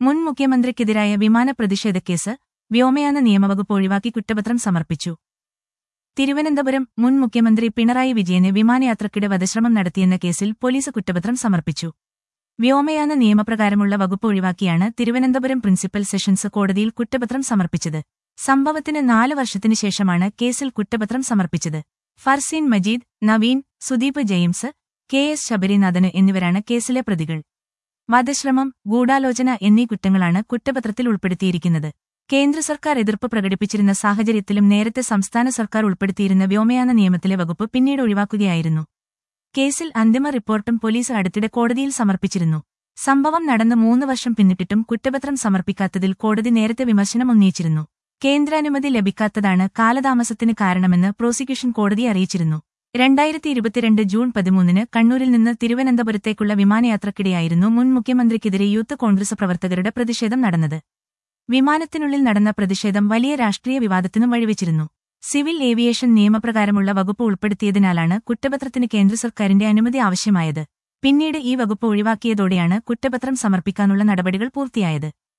മുൻ മുഖ്യമന്ത്രിക്കെതിരായ വിമാന പ്രതിഷേധക്കേസ് വ്യോമയാന നിയമവകുപ്പ് ഒഴിവാക്കി കുറ്റപത്രം സമർപ്പിച്ചു തിരുവനന്തപുരം മുൻ മുഖ്യമന്ത്രി പിണറായി വിജയന് വിമാനയാത്രക്കിടെ വധശ്രമം നടത്തിയെന്ന കേസിൽ പോലീസ് കുറ്റപത്രം സമർപ്പിച്ചു വ്യോമയാന നിയമപ്രകാരമുള്ള വകുപ്പ് ഒഴിവാക്കിയാണ് തിരുവനന്തപുരം പ്രിൻസിപ്പൽ സെഷൻസ് കോടതിയിൽ കുറ്റപത്രം സമർപ്പിച്ചത് സംഭവത്തിന് നാല് വർഷത്തിനു ശേഷമാണ് കേസിൽ കുറ്റപത്രം സമർപ്പിച്ചത് ഫർസീൻ മജീദ് നവീൻ സുദീപ് ജെയിംസ് കെ എസ് ശബരിനാഥന് എന്നിവരാണ് കേസിലെ പ്രതികൾ വധശ്രമം ഗൂഢാലോചന എന്നീ കുറ്റങ്ങളാണ് കുറ്റപത്രത്തിൽ ഉൾപ്പെടുത്തിയിരിക്കുന്നത് കേന്ദ്ര സർക്കാർ എതിർപ്പ് പ്രകടിപ്പിച്ചിരുന്ന സാഹചര്യത്തിലും നേരത്തെ സംസ്ഥാന സർക്കാർ ഉൾപ്പെടുത്തിയിരുന്ന വ്യോമയാന നിയമത്തിലെ വകുപ്പ് പിന്നീട് ഒഴിവാക്കുകയായിരുന്നു കേസിൽ അന്തിമ റിപ്പോർട്ടും പോലീസ് അടുത്തിടെ കോടതിയിൽ സമർപ്പിച്ചിരുന്നു സംഭവം നടന്ന് മൂന്ന് വർഷം പിന്നിട്ടിട്ടും കുറ്റപത്രം സമർപ്പിക്കാത്തതിൽ കോടതി നേരത്തെ വിമർശനം ഉന്നയിച്ചിരുന്നു കേന്ദ്രാനുമതി ലഭിക്കാത്തതാണ് കാലതാമസത്തിന് കാരണമെന്ന് പ്രോസിക്യൂഷൻ കോടതിയെ അറിയിച്ചിരുന്നു രണ്ടായിരത്തി ഇരുപത്തിരണ്ട് ജൂൺ പതിമൂന്നിന് കണ്ണൂരിൽ നിന്ന് തിരുവനന്തപുരത്തേക്കുള്ള വിമാനയാത്രക്കിടെയായിരുന്നു മുൻ മുഖ്യമന്ത്രിക്കെതിരെ യൂത്ത് കോൺഗ്രസ് പ്രവർത്തകരുടെ പ്രതിഷേധം നടന്നത് വിമാനത്തിനുള്ളിൽ നടന്ന പ്രതിഷേധം വലിയ രാഷ്ട്രീയ വിവാദത്തിനും വഴിവെച്ചിരുന്നു സിവിൽ ഏവിയേഷൻ നിയമപ്രകാരമുള്ള വകുപ്പ് ഉൾപ്പെടുത്തിയതിനാലാണ് കുറ്റപത്രത്തിന് കേന്ദ്ര സർക്കാരിന്റെ അനുമതി ആവശ്യമായത് പിന്നീട് ഈ വകുപ്പ് ഒഴിവാക്കിയതോടെയാണ് കുറ്റപത്രം സമർപ്പിക്കാനുള്ള നടപടികൾ പൂർത്തിയായത്